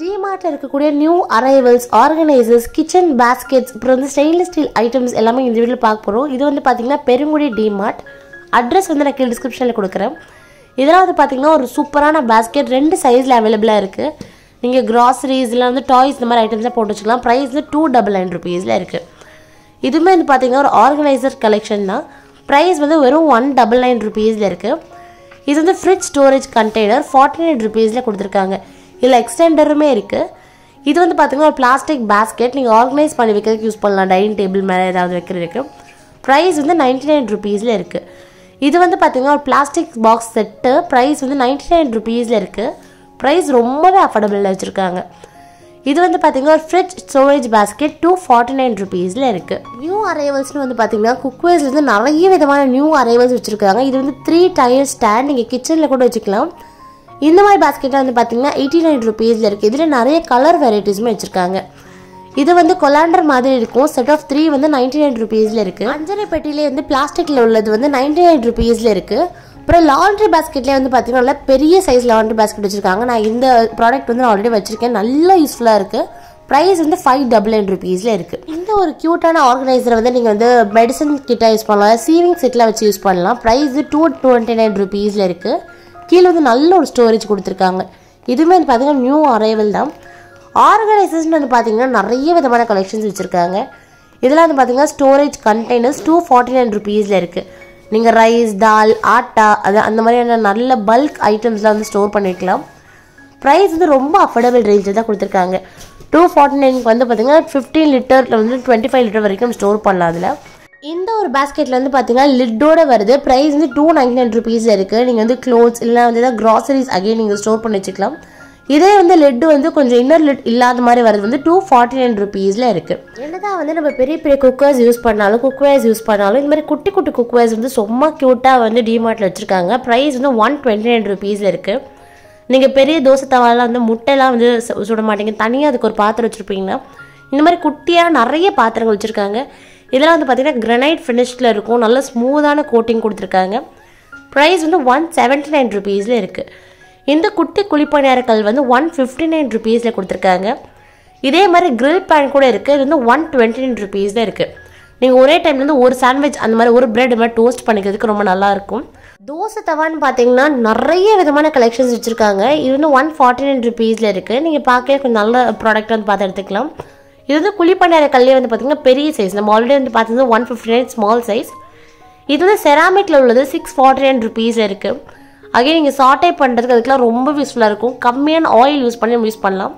டிமார்ட்டில் இருக்கக்கூடிய new arrivals organisers kitchen baskets அப்புறம் வந்து ஸ்டெயின்லெஸ் ஸ்டீல் ஐட்டம்ஸ் எல்லாமே இந்த வீடியோவில் பார்க்க போகிறோம் இது வந்து பார்த்தீங்கன்னா பெருங்குடி டிமார்ட் அட்ரஸ் வந்து நான் கீழே டிஸ்கிரிப்ஷனில் கொடுக்குறேன் இதெல்லாம் வந்து பார்த்தீங்கன்னா ஒரு சூப்பரான பேஸ்கெட் ரெண்டு சைஸில் அவைலபிளாக இருக்குது நீங்கள் கிராசரிஸ் இல்லை வந்து டாய்ஸ் இந்த மாதிரி ஐட்டம்ஸாக போட்டு வச்சுக்கலாம் ப்ரைஸ் வந்து டூ டபுள் நைன் ருபீஸில் இருக்குது இதுவுமே வந்து பார்த்தீங்கன்னா ஒரு ஆர்கனைசர் கலெக்ஷன் தான் ப்ரைஸ் வந்து வெறும் ஒன் டபுள் நைன் ருபீஸில் இருக்குது இது வந்து fridge storage container forty nine ருபீஸில் கொடுத்துருக்காங்க இதில் எக்ஸ்டெண்டருமே இருக்குது இது வந்து பார்த்தீங்கன்னா ஒரு பிளாஸ்டிக் பேஸ்கெட் நீங்கள் ஆர்கனைஸ் பண்ணி வைக்கிறதுக்கு யூஸ் பண்ணலாம் டைனிங் டேபிள் மேலே ஏதாவது வைக்கிறதுக்கு ப்ரைஸ் வந்து நைன்டி நைன் ருபீஸில் இருக்குது இது வந்து பார்த்தீங்கன்னா ஒரு பிளாஸ்டிக் பாக்ஸ் செட்டு ப்ரைஸ் வந்து நைன்டி நைன் ருபீஸில் இருக்குது ப்ரைஸ் ரொம்பவே அஃபோர்டபுளில் வச்சுருக்காங்க இது வந்து பார்த்தீங்கன்னா ஒரு fridge storage basket two forty nine ருபீஸில் இருக்குது நியூ அரைவல்ஸ்னு வந்து பார்த்தீங்கன்னா குக்வேர்ஸ் வந்து நிறைய விதமான நியூ அரைவல்ஸ் வச்சுருக்காங்க இது வந்து த்ரீ டயர் ஸ்டாண்ட் நீங்கள் கிச்சனில் கூட வச்சுக்கலாம் இந்த மாதிரி பேஸ்கெட்டில் வந்து பார்த்தீங்கன்னா எயிட்டி நைன் ருபீஸில் இருக்குது இதில் நிறைய கலர் வெரைட்டிஸுமே வச்சுருக்காங்க இது வந்து கொலாண்டர் மாதிரி இருக்கும் செட் ஆஃப் த்ரீ வந்து நைன்டி நைன் ருபீஸில் இருக்குது அஞ்சரை பெட்டிலே வந்து பிளாஸ்டிக்கில் உள்ளது வந்து நைன்டி நைன் ருபீஸில் இருக்குது அப்புறம் லாண்ட்ரி பேஸ்கெட்லேயே வந்து பார்த்தீங்கன்னா நல்ல பெரிய சைஸ் லாண்ட்ரி பேஸ்கெட் வச்சுருக்காங்க நான் இந்த ப்ராடக்ட் வந்து நான் ஆல்ரெடி வச்சுருக்கேன் நல்ல யூஸ்ஃபுல்லாக இருக்குது ப்ரைஸ் வந்து ஃபைவ் டபுள் நைன் ருபீஸில் இருக்குது இந்த ஒரு க்யூட்டான ஆர்கனைசரை வந்து நீங்கள் வந்து மெடிசன் கிட்ட யூஸ் பண்ணலாம் சீவிங் செட்டில் வச்சு யூஸ் பண்ணலாம் ப்ரைஸ் டூ டுவெண்ட்டி நைன் ருபீஸில் இருக்குது கீழே வந்து நல்ல ஒரு ஸ்டோரேஜ் கொடுத்துருக்காங்க இதுவுமே வந்து பார்த்தீங்கன்னா நியூ அரைவல் தான் ஆர்கனைசர்ஸ்னு வந்து பார்த்தீங்கன்னா நிறைய விதமான கலெக்ஷன்ஸ் வச்சுருக்காங்க இதெல்லாம் வந்து பார்த்தீங்கன்னா storage containers two forty nine ருபீஸில் இருக்குது நீங்கள் ரைஸ் தால் ஆட்டா அது அந்த மாதிரியான நல்ல பல்க் ஐட்டம்ஸ்லாம் வந்து ஸ்டோர் பண்ணிக்கலாம் ப்ரைஸ் வந்து ரொம்ப அஃபோர்டபுள் ரேஞ்சில் தான் கொடுத்துருக்காங்க டூ ஃபார்ட்டி நைனுக்கு வந்து பார்த்தீங்கன்னா ஃபிஃப்டீன் லிட்டரில் வந்து டுவெண்ட்டி ஃபைவ் லிட்டர் வரைக்கும் ஸ்டோர் பண்ணலாம் அதில் இந்த ஒரு பேஸ்கெட்டில் வந்து பார்த்தீங்கன்னா லிட்டோட வருது ப்ரைஸ் வந்து டூ நைன்டி நைன் ருபீஸ் இருக்குது நீங்கள் வந்து க்ளோத்ஸ் இல்லை வந்து ஏதாவது க்ராசரிஸ் அகைன் நீங்கள் ஸ்டோர் பண்ணி வச்சுக்கலாம் இதே வந்து லெட்டு வந்து கொஞ்சம் இன்னர் லிட் இல்லாத மாதிரி வரது வந்து டூ ஃபார்ட்டி நைன் ருபீஸில் இருக்குது என்னதான் வந்து நம்ம பெரிய பெரிய குக்கர்ஸ் யூஸ் பண்ணாலும் குக்வேர்ஸ் யூஸ் பண்ணாலும் இந்த மாதிரி குட்டி குட்டி குக்வேர்ஸ் வந்து சும்மா க்யூட்டாக வந்து டிமார்ட்டில் வச்சுருக்காங்க ப்ரைஸ் வந்து ஒன் டுவெண்ட்டி நைன் ருபீஸில் இருக்குது நீங்கள் பெரிய தோசை தவாலாம் வந்து முட்டைலாம் வந்து சு- சுட மாட்டீங்க தனியாக அதுக்கு ஒரு பாத்திரம் வச்சுருப்பீங்கன்னா இந்த மாதிரி குட்டியாக நிறைய பாத்திரங்கள் வச்சுருக்காங்க இதெல்லாம் வந்து பார்த்தீங்கன்னா கிரனைட் ஃபினிஷில் இருக்கும் நல்ல ஸ்மூத்தான கோட்டிங் கொடுத்துருக்காங்க ப்ரைஸ் வந்து ஒன் செவன்ட்டி நைன் ருபீஸில் இருக்குது இந்த குட்டி குழிப்பணியாரக்கல் வந்து ஒன் ஃபிஃப்டி நைன் ருபீஸில் கொடுத்துருக்காங்க இதே மாதிரி கிரில் பேன் கூட இருக்குது இது வந்து ஒன் டுவெண்ட்டி நைன் ருபீஸில் இருக்குது நீங்கள் ஒரே டைம்ல வந்து ஒரு சாண்ட்விச் அந்த மாதிரி ஒரு பிரெட் மாதிரி டோஸ்ட் பண்ணிக்கிறதுக்கு ரொம்ப நல்லா இருக்கும் தோசை தவான்னு பார்த்தீங்கன்னா நிறைய விதமான கலெக்ஷன்ஸ் வச்சுருக்காங்க இது வந்து ஒன் ஃபார்ட்டி நைன் ருபீஸில் இருக்குது நீங்கள் பார்க்க கொஞ்சம் நல்ல ப்ராடக்ட் வந்து பார்த்து எடுத்துக்கலாம் இது வந்து குழிப்பணியார கல்லே வந்து பார்த்தீங்கன்னா பெரிய சைஸ் நம்ம ஆல்ரெடி வந்து பார்த்தது one fifty nine small size இது வந்து செராமிக்கில் உள்ளது சிக்ஸ் ஃபார்ட்டி நைன் ருபீஸ் இருக்குது அகைன் நீங்கள் சாட்டே பண்ணுறதுக்கு அதுக்கெலாம் ரொம்ப யூஸ்ஃபுல்லாக இருக்கும் கம்மியான ஆயில் யூஸ் பண்ணி நம்ம யூஸ் பண்ணலாம்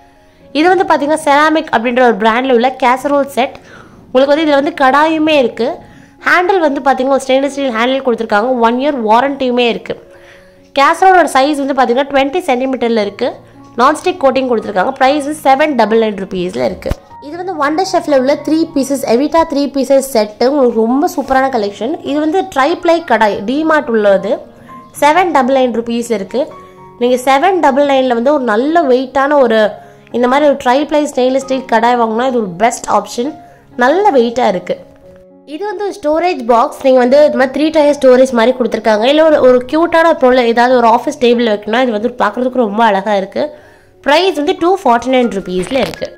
இது வந்து பார்த்தீங்கன்னா செராமிக் அப்படின்ற ஒரு பிராண்டில் உள்ள கேசரோல் செட் உங்களுக்கு வந்து இதில் வந்து கடாயுமே இருக்குது ஹேண்டில் வந்து பார்த்தீங்கன்னா ஸ்டெயின்லெஸ் ஸ்டீல் ஹேண்டில் கொடுத்துருக்காங்க ஒன் இயர் வாரண்டியுமே இருக்குது கேசரோலோட சைஸ் வந்து பார்த்தீங்கன்னா டுவெண்ட்டி சென்டிமீட்டரில் இருக்குது நான்ஸ்டிக் கோட்டிங் கொடுத்துருக்காங்க ப்ரைஸ் செவன் டபுள் நைன் ருபீஸில் இருக்குது இது வந்து ஒண்டர் ஷெஃப்ல உள்ள த்ரீ பீசஸ் எவிட்டா த்ரீ பீசஸ் செட்டு உங்களுக்கு ரொம்ப சூப்பரான கலெக்ஷன் இது வந்து ட்ரைப்ளை கடாய் டிமார்ட் உள்ளது செவன் டபுள் நைன் ருபீஸ் இருக்குது நீங்கள் செவன் டபுள் நைனில் வந்து ஒரு நல்ல வெயிட்டான ஒரு இந்த மாதிரி ஒரு ட்ரைப்ளை ஸ்டெயின்லெஸ் ஸ்டீல் கடாய் வாங்கினா இது ஒரு பெஸ்ட் ஆப்ஷன் நல்ல வெயிட்டாக இருக்குது இது வந்து ஸ்டோரேஜ் பாக்ஸ் நீங்கள் வந்து இது மாதிரி த்ரீ டயர் ஸ்டோரேஜ் மாதிரி கொடுத்துருக்காங்க இல்லை ஒரு ஒரு க்யூட்டான பொருள் ஏதாவது ஒரு ஆஃபீஸ் டேபிள் வைக்கணும் இது வந்து பார்க்குறதுக்கு ரொம்ப அழகாக இருக்குது ப்ரைஸ் வந்து டூ ஃபார்ட்டி நைன் ருபீஸில் இருக்குது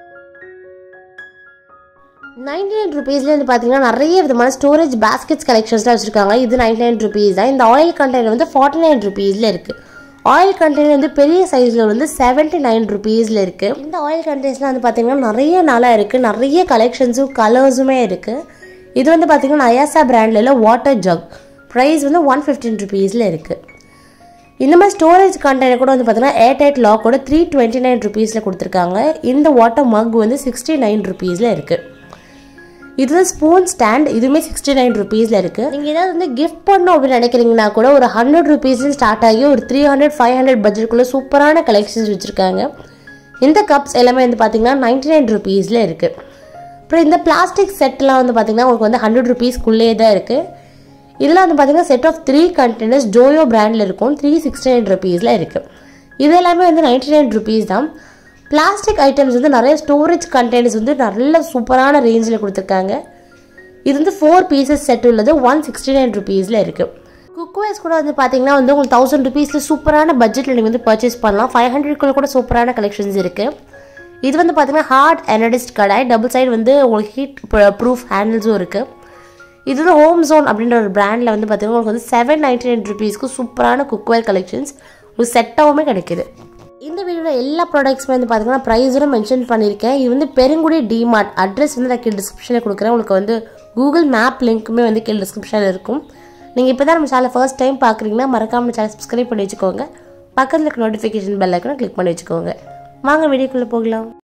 நைன்டி நைன் ருபீஸ்ல வந்து பார்த்தீங்கன்னா நிறைய விதமான ஸ்டோரேஜ் பேஸ்கெட்ஸ் கலெக்ஷன்ஸ்லாம் வச்சுருக்காங்க இது நைன்டி நைன் ருபீஸ் தான் இந்த ஆயில் கண்டெய்னர் வந்து ஃபார்ட்டி நைன் ருபீஸில் இருக்குது ஆயில் கண்டெய்னர் வந்து பெரிய சைஸில் வந்து செவன்ட்டி நைன் ருபீஸில் இருக்குது இந்த ஆயில் கண்டெய்னர்ஸ்லாம் வந்து பார்த்தீங்கன்னா நிறைய நாளாக இருக்குது நிறைய கலெக்ஷன்ஸும் கலர்ஸுமே இருக்குது இது வந்து பார்த்தீங்கன்னா அயாசா பிராண்டில் உள்ள வாட்டர் ஜக் ப்ரைஸ் வந்து ஒன் ஃபிஃப்டின் ருபீஸில் இருக்குது இந்த மாதிரி ஸ்டோரேஜ் கண்டெய்னர் கூட வந்து பார்த்தீங்கன்னா ஏர்டைட் லாக்கோட த்ரீ டுவெண்ட்டி நைன் ருபீஸில் கொடுத்துருக்காங்க இந்த வாட்டர் மக் வந்து சிக்ஸ்டி நைன் ருபீஸில் இருக்குது இது ஸ்பூன் ஸ்டாண்ட் இதுவுமே சிக்ஸ்டி நைன் ருபீஸில் இருக்குது நீங்கள் ஏதாவது வந்து கிஃப்ட் பண்ணணும் அப்படின்னு நினைக்கிறீங்கன்னா கூட ஒரு ஹண்ட்ரட் ருபீஸ்னு ஸ்டார்ட் ஆகி ஒரு த்ரீ ஹண்ட்ரட் ஃபைவ் ஹண்ட்ரட் பட்ஜெட்டுக்குள்ளே சூப்பரான கலெக்ஷன்ஸ் வச்சுருக்காங்க இந்த கப்ஸ் எல்லாமே வந்து பார்த்தீங்கன்னா நைன்டி நைன் ருபீஸில் இருக்குது அப்புறம் இந்த பிளாஸ்டிக் செட்லாம் வந்து பார்த்தீங்கன்னா உங்களுக்கு வந்து ஹண்ட்ரட் ருபீஸ்க்குள்ளே தான் இருக்குது இதெல்லாம் வந்து பார்த்தீங்கன்னா செட் ஆஃப் த்ரீ கண்டெய்னர்ஸ் ஜோயோ பிராண்டில் இருக்கும் த்ரீ சிக்ஸ்டி நைன் ருபீஸில் இருக்குது இது எல்லாமே வந்து நைன்டி நைன் ருபீஸ் தான் பிளாஸ்டிக் ஐட்டம்ஸ் வந்து நிறைய ஸ்டோரேஜ் கண்டெய்னர்ஸ் வந்து நல்ல சூப்பரான ரேஞ்சில் கொடுத்துருக்காங்க இது வந்து ஃபோர் பீசஸ் செட் உள்ளது ஒன் சிக்ஸ்டி நைன் ருபீஸில் இருக்குது குக்வேர்ஸ் கூட வந்து பார்த்தீங்கன்னா வந்து உங்களுக்கு தௌசண்ட் ருபீஸில் சூப்பரான பட்ஜெட்டில் நீங்கள் வந்து பர்ச்சேஸ் பண்ணலாம் ஃபைவ் ஹண்ட்ரட்குள்ள கூட சூப்பரான கலெக்ஷன்ஸ் இருக்குது இது வந்து பார்த்தீங்கன்னா hard anodised kadai double side வந்து உங்களுக்கு ஹீட் ப்ரூஃப் ஹேண்டில்ஸும் இருக்குது இது வந்து ஹோம் ஜோன் அப்படின்ற ஒரு பிராண்டில் வந்து பார்த்தீங்கன்னா உங்களுக்கு வந்து செவன் நைன்டி நைன் ருபீஸ்க்கு சூப்பரான குக்வேர் கலெக்ஷன்ஸ் உங்களுக்கு செட்டாகவுமே கிடைக்குது இந்த வீடியோவில் எல்லா ப்ராடக்ட்ஸுமே வந்து பார்த்தீங்கன்னா ப்ரைஸும் மென்ஷன் பண்ணியிருக்கேன் இது வந்து பெருங்குடி டிமார்ட் அட்ரஸ் வந்து நான் கீழே டிஸ்கிரிப்ஷனில் கொடுக்குறேன் உங்களுக்கு வந்து கூகுள் மேப் லிங்க்குமே வந்து கீழே டிஸ்கிரிப்ஷனில் இருக்கும் நீங்கள் இப்போ தான் நம்ம சேனல் ஃபர்ஸ்ட் டைம் பார்க்குறீங்கன்னா மறக்காமல் சேனல் சப்ஸ்கிரைப் பண்ணி வச்சுக்கோங்க பக்கத்தில் இருக்க நோட்டிஃபிகேஷன் பெல் ஐக்கனை கிளிக் பண்ணி வச்சுக்கோங்க வாங்க வீடியோக்குள்ளே போகலாம்